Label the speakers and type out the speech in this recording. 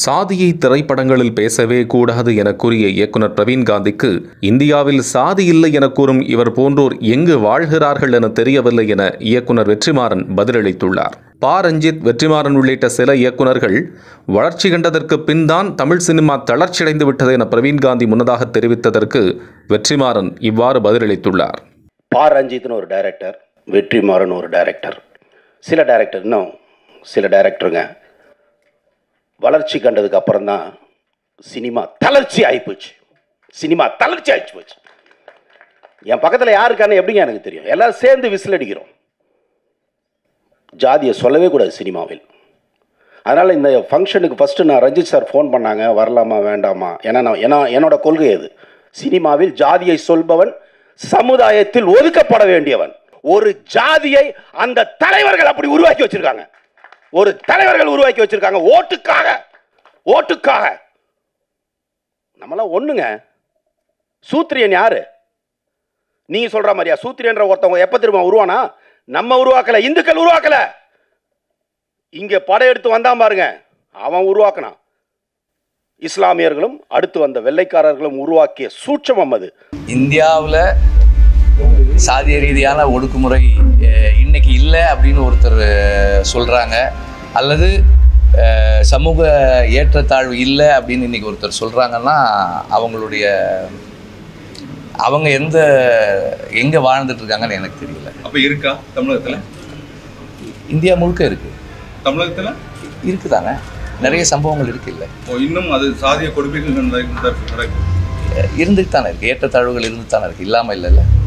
Speaker 1: சாதியை திரைப்படங்களில் பேசவே கூடாது என கூறிய இயக்குனர் பிரவீன் காந்திக்கு இந்தியாவில் சாதி இல்லை என கூறும் இவர் போன்றோர் எங்கு வாழ்கிறார்கள் என தெரியவில்லை என இயக்குனர் வெற்றிமாறன் பதிலளித்துள்ளார் பா ரஞ்சித் வெற்றிமாறன் உள்ளிட்ட சில இயக்குனர்கள் வளர்ச்சி கண்டதற்கு பின்தான் தமிழ் சினிமா தளர்ச்சியடைந்து விட்டது என பிரவீன் காந்தி முன்னதாக தெரிவித்ததற்கு வெற்றிமாறன் இவ்வாறு பதிலளித்துள்ளார்
Speaker 2: பா ரஞ்சித்னு ஒரு டைரக்டர் வெற்றிமாறன் ஒரு டைரக்டர் சில டைரக்டர் இன்னும் சில டைரக்டருங்க வளர்ச்சி கண்டதுக்கு அப்புறம் தான் சினிமா தளர்ச்சி ஆகிப்போச்சு சினிமா தளர்ச்சி ஆகிச்சு போச்சு என் பக்கத்தில் யாருக்கான்னு எப்படிங்க எனக்கு தெரியும் எல்லாரும் சேர்ந்து விசில் அடிக்கிறோம் ஜாதியை சொல்லவே கூடாது சினிமாவில் அதனால் இந்த ஃபங்க்ஷனுக்கு ஃபஸ்ட்டு நான் ரஞ்சித் சார் ஃபோன் பண்ணாங்க வரலாமா வேண்டாமா ஏன்னா நான் ஏன்னா என்னோட கொள்கை அது சினிமாவில் ஜாதியை சொல்பவன் சமுதாயத்தில் ஒதுக்கப்பட வேண்டியவன் ஒரு ஜாதியை அந்த தலைவர்கள் அப்படி உருவாக்கி வச்சிருக்காங்க ஒரு தலைவர்கள் உருவாக்கி வச்சிருக்காங்க ஓட்டுக்காக ஓட்டுக்காக நம்மளாம் ஒண்ணுங்க சூத்திரியன் யாரு நீங்க சொல்ற மாதிரியா சூத்திரியன்ற ஒருத்தவங்க எப்ப திரும்ப உருவானா நம்ம உருவாக்கல இந்துக்கள் உருவாக்கல இங்க படையெடுத்து வந்தான் பாருங்க அவன் உருவாக்கினான் இஸ்லாமியர்களும் அடுத்து வந்த வெள்ளைக்காரர்களும் உருவாக்கிய சூட்சமம் அது
Speaker 3: இந்தியாவில் சாதிய ரீதியான ஒடுக்குமுறை அஹ், இன்னைக்கு இல்லை அப்படின்னு ஒருத்தர் சொல்கிறாங்க அல்லது அஹ், சமூக ஏற்றத்தாழ்வு இல்லை அப்படின்னு இன்னைக்கு ஒருத்தர் சொல்கிறாங்கன்னா அவங்களுடைய அவங்க எந்த எங்கே வாழ்ந்துட்டு இருக்காங்கன்னு எனக்கு தெரியல
Speaker 4: அப்ப இருக்கா தமிழகத்துல
Speaker 3: இந்தியா முழுக்க இருக்குது
Speaker 4: தமிழகத்துல
Speaker 3: இருக்குதாங்க நிறைய சம்பவங்கள் இருக்கு இல்லை
Speaker 4: ஓ, இன்னும் அது சாதிய கொடுமைகள் நடக்கு- நடக்கு- நடக்கு.
Speaker 3: இருந்துட்டு தானே இருக்குது ஏற்றத்தாழ்வுகள் இருந்துட்டு தானே இருக்குது இல்லாமல் இல்லைல்ல